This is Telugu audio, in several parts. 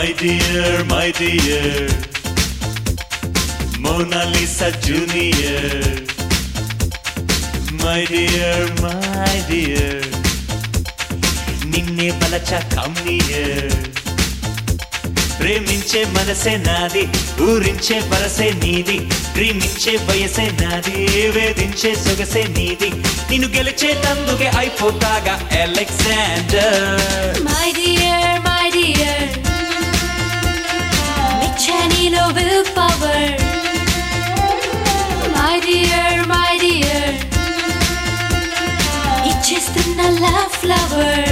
My dear, my dear, Mona Lisa Junior. My dear, my dear, నిన్నే బలచ కమ్మియర్ ప్రేమించే మనసే నాది ఊరించే వరసే నీది ప్రేమించే వయసే నాది వేధించే సొగసే నీది నిన్ను గెలిచేటందుకే అయిపోతాగా Alexander My dear, my dear మెచ్చనిలో will power My dear, my dear ఇచ్చేస్తున్న లవ్ ఫ్లవర్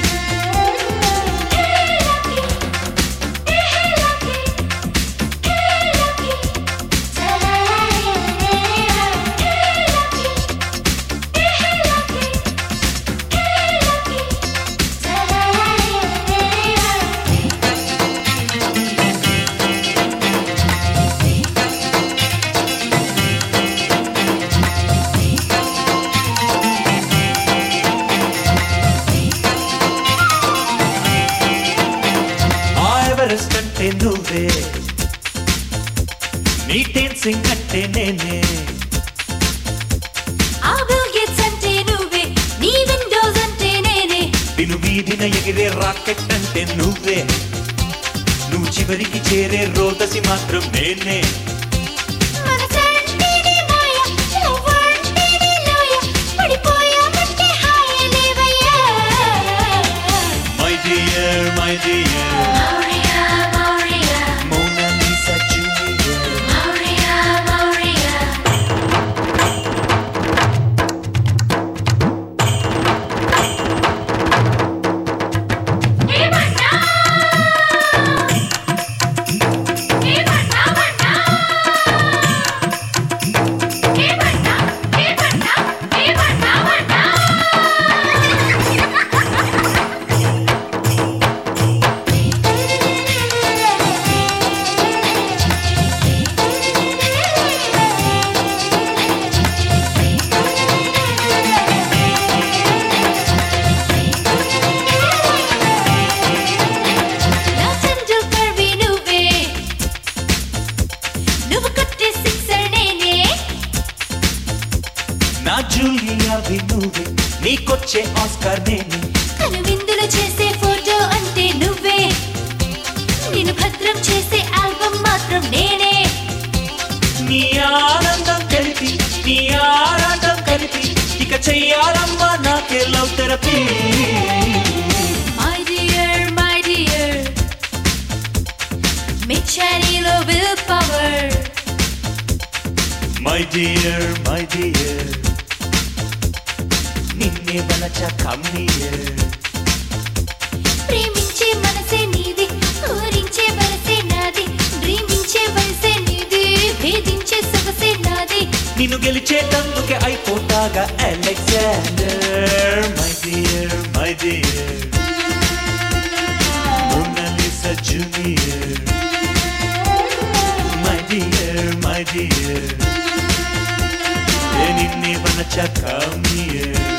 ఆ ఎవరెస్ట్ అంటే నువ్వే నీ డాన్సింగ్ అంటే నేనే ఆ బిల్ గేట్స్ అంటే నువ్వే నీ విండోస్ అంటే నేనే విను వీధిన ఎగిరే రాకెట్ అంటే నువ్వే నువ్వు చివరికి చేరే రోదసి మాత్రం నేనే మనసంటేనే మాయ లవ్ అంటేనే లోయ పడిపోయామంటే హాయే లేవయ్యా మై డియర్ మై డియర్ మౌరియా మౌరియా మోనా లీసా జూనియర్ మౌరియా మౌరియా ఏమన్నా ఏమన్నా మన్నా ఏమన్నా ఏమన్నా ఏమన్నా మన్నా నా సెంట్రల్ కర్వీ నువ్వే నువ్వు కొట్టే సిక్సర్ నేనే నా జూలియా నువ్వే నీకొచ్చే ఆస్కార్ నేనే కను విందులు చేసే ఫోటో అంటే నువ్వే నేను భద్రం చేసే ఆల్బమ్ మాత్రం నేనే నీ ఆనందం కలిపి నీ ఆరాటం కలిపి ఇక చెయ్యాలమ్మా నాకే love therapy my dear my dear మిచ్చనిలో will power my dear my dear నిన్నే బలచ కమ్మియర్ ప్రేమించే మనసే నీది ఊరించే వరసే నాది డ్రీమించే వయసే నీది భేదించే సొగసే నాది నిన్ను గెలిచేటందుకే అయిపోతాగా Alexander my dear my dear Mona Lisa junior my dear my dear నిన్నే బలచ కమ్మియర్